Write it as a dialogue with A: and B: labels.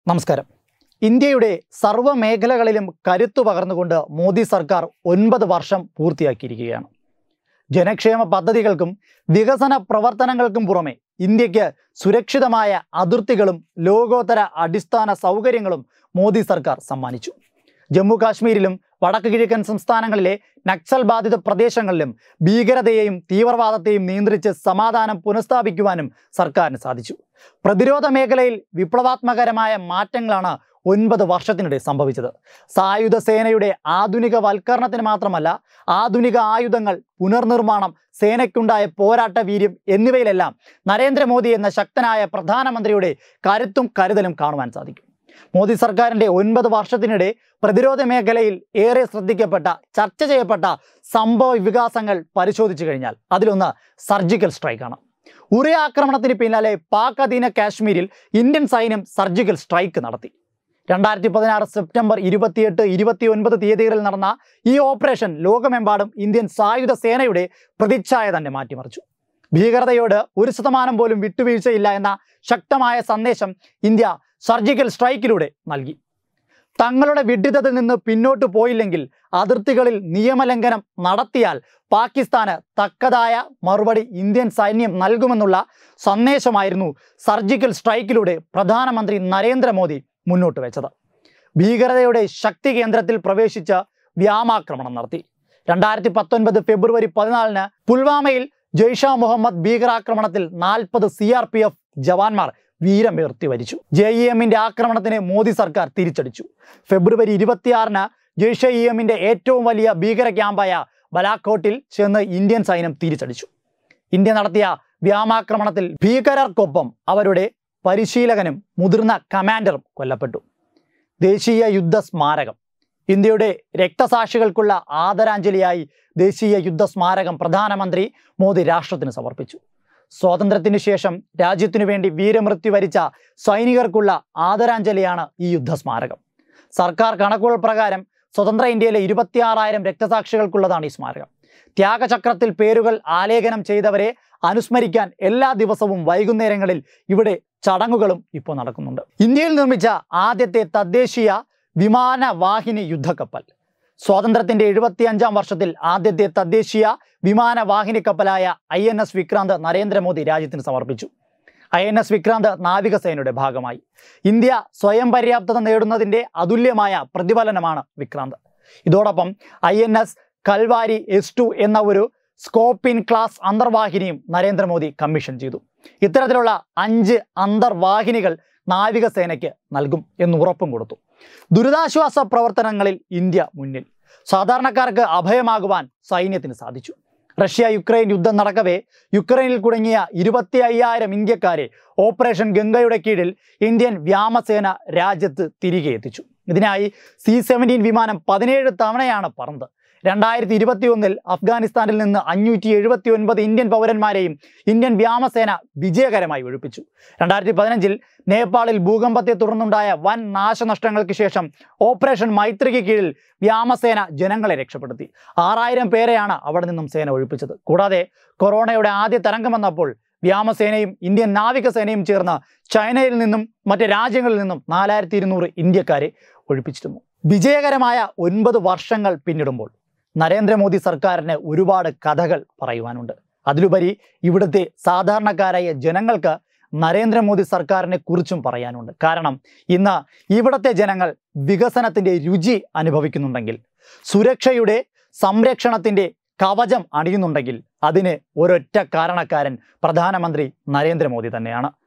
A: നമസ്കാരം ഇന്ത്യയുടെ സർവ്വ മേഖലകളിലും കരുത്തു പകർന്നുകൊണ്ട് മോദി സർക്കാർ ഒൻപത് വർഷം പൂർത്തിയാക്കിയിരിക്കുകയാണ് ജനക്ഷേമ പദ്ധതികൾക്കും വികസന പ്രവർത്തനങ്ങൾക്കും പുറമെ ഇന്ത്യക്ക് സുരക്ഷിതമായ അതിർത്തികളും ലോകോത്തര അടിസ്ഥാന സൗകര്യങ്ങളും മോദി സർക്കാർ സമ്മാനിച്ചു ജമ്മു കാശ്മീരിലും വടക്ക് കിഴക്കൻ സംസ്ഥാനങ്ങളിലെ നക്സൽ ബാധിത പ്രദേശങ്ങളിലും ഭീകരതയെയും തീവ്രവാദത്തെയും നിയന്ത്രിച്ച് സമാധാനം പുനഃസ്ഥാപിക്കുവാനും സർക്കാരിന് സാധിച്ചു പ്രതിരോധ മേഖലയിൽ വിപ്ലവാത്മകരമായ മാറ്റങ്ങളാണ് ഒൻപത് വർഷത്തിനിടെ സംഭവിച്ചത് സായുധ സേനയുടെ ആധുനിക വൽക്കരണത്തിന് മാത്രമല്ല ആധുനിക ആയുധങ്ങൾ പുനർനിർമ്മാണം സേനയ്ക്കുണ്ടായ പോരാട്ട വീര്യം എന്നിവയിലെല്ലാം നരേന്ദ്രമോദി എന്ന ശക്തനായ പ്രധാനമന്ത്രിയുടെ കരുത്തും കരുതലും കാണുവാൻ സാധിക്കും മോദി സർക്കാരിൻ്റെ ഒൻപത് വർഷത്തിനിടെ പ്രതിരോധ മേഖലയിൽ ഏറെ ശ്രദ്ധിക്കപ്പെട്ട ചർച്ച ചെയ്യപ്പെട്ട സംഭവ വികാസങ്ങൾ പരിശോധിച്ചു കഴിഞ്ഞാൽ അതിലൊന്ന് സർജിക്കൽ സ്ട്രൈക്കാണ് ഉറി ആക്രമണത്തിന് പിന്നാലെ പാക് അധീന കാശ്മീരിൽ ഇന്ത്യൻ സൈന്യം സർജിക്കൽ സ്ട്രൈക്ക് നടത്തി രണ്ടായിരത്തി പതിനാറ് സെപ്റ്റംബർ ഇരുപത്തിയെട്ട് ഇരുപത്തി ഒൻപത് തീയതികളിൽ നടന്ന ഈ ഓപ്പറേഷൻ ലോകമെമ്പാടും ഇന്ത്യൻ സായുധ സേനയുടെ പ്രതിച്ഛായ തന്നെ മാറ്റിമറിച്ചു ഭീകരതയോട് ഒരു ശതമാനം പോലും വിട്ടുവീഴ്ചയില്ല എന്ന ശക്തമായ സന്ദേശം ഇന്ത്യ സർജിക്കൽ സ്ട്രൈക്കിലൂടെ നൽകി തങ്ങളുടെ വിഡ്ഢിതത്തിൽ നിന്ന് പിന്നോട്ട് പോയില്ലെങ്കിൽ അതിർത്തികളിൽ നിയമലംഘനം നടത്തിയാൽ പാകിസ്ഥാന് തക്കതായ മറുപടി ഇന്ത്യൻ സൈന്യം നൽകുമെന്നുള്ള സന്ദേശമായിരുന്നു സർജിക്കൽ സ്ട്രൈക്കിലൂടെ പ്രധാനമന്ത്രി നരേന്ദ്രമോദി മുന്നോട്ട് വെച്ചത് ഭീകരതയുടെ ശക്തി കേന്ദ്രത്തിൽ പ്രവേശിച്ച് വ്യാമാക്രമണം നടത്തി രണ്ടായിരത്തി പത്തൊൻപത് ഫെബ്രുവരി പതിനാലിന് പുൽവാമയിൽ ജയ്ഷാ മുഹമ്മദ് ഭീകരാക്രമണത്തിൽ നാൽപ്പത് സി ആർ പി എഫ് ജവാന്മാർ വീരമേർത്തി വരിച്ചു ജെ ഇ എമ്മിന്റെ ആക്രമണത്തിന് മോദി സർക്കാർ തിരിച്ചടിച്ചു ഫെബ്രുവരി ഇരുപത്തിയാറിന് ജെയ്ഷെ ഇ എമ്മിന്റെ ഏറ്റവും വലിയ ഭീകര ക്യാമ്പായ ബലാക്കോട്ടിൽ ചെന്ന് ഇന്ത്യൻ സൈന്യം തിരിച്ചടിച്ചു ഇന്ത്യ നടത്തിയ വ്യാമാക്രമണത്തിൽ ഭീകരർക്കൊപ്പം അവരുടെ പരിശീലകനും മുതിർന്ന കമാൻഡറും കൊല്ലപ്പെട്ടു ദേശീയ യുദ്ധ സ്മാരകം ഇന്ത്യയുടെ രക്തസാക്ഷികൾക്കുള്ള ആദരാഞ്ജലിയായി ദേശീയ യുദ്ധ സ്മാരകം പ്രധാനമന്ത്രി മോദി രാഷ്ട്രത്തിന് സമർപ്പിച്ചു സ്വാതന്ത്ര്യത്തിന് ശേഷം രാജ്യത്തിനു വേണ്ടി വീരമൃത്യു വരിച്ച സൈനികർക്കുള്ള ആദരാഞ്ജലിയാണ് ഈ യുദ്ധ സ്മാരകം സർക്കാർ കണക്കുകൾ പ്രകാരം സ്വതന്ത്ര ഇന്ത്യയിലെ ഇരുപത്തിയാറായിരം രക്തസാക്ഷികൾക്കുള്ളതാണ് ഈ സ്മാരകം ത്യാഗചക്രത്തിൽ പേരുകൾ ആലേഖനം ചെയ്തവരെ അനുസ്മരിക്കാൻ എല്ലാ ദിവസവും വൈകുന്നേരങ്ങളിൽ ഇവിടെ ചടങ്ങുകളും ഇപ്പോൾ നടക്കുന്നുണ്ട് ഇന്ത്യയിൽ നിർമ്മിച്ച ആദ്യത്തെ തദ്ദേശീയ വിമാനവാഹിനി യുദ്ധക്കപ്പൽ സ്വാതന്ത്ര്യത്തിന്റെ എഴുപത്തിയഞ്ചാം വർഷത്തിൽ ആദ്യത്തെ തദ്ദേശീയ വിമാനവാഹിനി കപ്പലായ I N S Vikrant Narendra Modi രാജ്യത്തിന് സമർപ്പിച്ചു ഐ എൻ എസ് വിക്രാന്ത് നാവികസേനയുടെ ഭാഗമായി ഇന്ത്യ സ്വയം പര്യാപ്തത നേടുന്നതിന്റെ അതുല്യമായ പ്രതിഫലനമാണ് വിക്രാന്ത് ഇതോടൊപ്പം I N S Kalvari S two എന്ന ഒരു സ്കോപ്പിൻ ക്ലാസ് അന്തർവാഹിനിയും നരേന്ദ്രമോദി കമ്മീഷൻ ചെയ്തു ഇത്തരത്തിലുള്ള അഞ്ച് അന്തർവാഹിനികൾ നാവികസേനയ്ക്ക് നൽകും എന്ന് ഉറപ്പും കൊടുത്തു ദുരിതാശ്വാസ പ്രവർത്തനങ്ങളിൽ ഇന്ത്യ മുന്നിൽ സാധാരണക്കാർക്ക് അഭയമാകുവാൻ സൈന്യത്തിന് സാധിച്ചു റഷ്യ യുക്രൈൻ യുദ്ധം നടക്കവേ യുക്രൈനിൽ കുടുങ്ങിയ ഇരുപത്തി അയ്യായിരം ഇന്ത്യക്കാരെ ഓപ്പറേഷൻ ഗംഗയുടെ കീഴിൽ ഇന്ത്യൻ വ്യോമസേന രാജ്യത്ത് തിരികെ എത്തിച്ചു ഇതിനായി സി സെവൻറ്റീൻ വിമാനം പതിനേഴ് തവണയാണ് പറന്നത് രണ്ടായിരത്തി ഇരുപത്തി ഒന്നിൽ അഫ്ഗാനിസ്ഥാനിൽ നിന്ന് അഞ്ഞൂറ്റി എഴുപത്തി ഒൻപത് ഇന്ത്യൻ പൗരന്മാരെയും ഇന്ത്യൻ വ്യോമസേന വിജയകരമായി ഒഴിപ്പിച്ചു രണ്ടായിരത്തി പതിനഞ്ചിൽ നേപ്പാളിൽ ഭൂകമ്പത്തെ തുടർന്നുണ്ടായ വൻ നാശനഷ്ടങ്ങൾക്ക് ശേഷം ഓപ്പറേഷൻ മൈത്രിക്ക് കീഴിൽ വ്യോമസേന ജനങ്ങളെ രക്ഷപ്പെടുത്തി ആറായിരം പേരെയാണ് അവിടെ നിന്നും സേന ഒഴിപ്പിച്ചത് കൂടാതെ കൊറോണയുടെ ആദ്യ തരംഗം വന്നപ്പോൾ വ്യോമസേനയും ഇന്ത്യൻ നാവികസേനയും ചേർന്ന് ചൈനയിൽ നിന്നും മറ്റ് രാജ്യങ്ങളിൽ നിന്നും നാലായിരത്തി ഇരുന്നൂറ് ഇന്ത്യക്കാരെ ഒഴിപ്പിച്ചിരുന്നു വിജയകരമായ ഒൻപത് വർഷങ്ങൾ പിന്നിടുമ്പോൾ നരേന്ദ്രമോദി സർക്കാരിന് ഒരുപാട് കഥകൾ പറയുവാനുണ്ട് അതിലുപരി ഇവിടുത്തെ സാധാരണക്കാരായ ജനങ്ങൾക്ക് നരേന്ദ്രമോദി സർക്കാരിനെ കുറിച്ചും പറയാനുണ്ട് കാരണം ഇന്ന് ഇവിടുത്തെ ജനങ്ങൾ വികസനത്തിൻ്റെ രുചി അനുഭവിക്കുന്നുണ്ടെങ്കിൽ സുരക്ഷയുടെ സംരക്ഷണത്തിൻ്റെ കവചം അണിയുന്നുണ്ടെങ്കിൽ അതിന് ഒരൊറ്റ കാരണക്കാരൻ പ്രധാനമന്ത്രി നരേന്ദ്രമോദി തന്നെയാണ്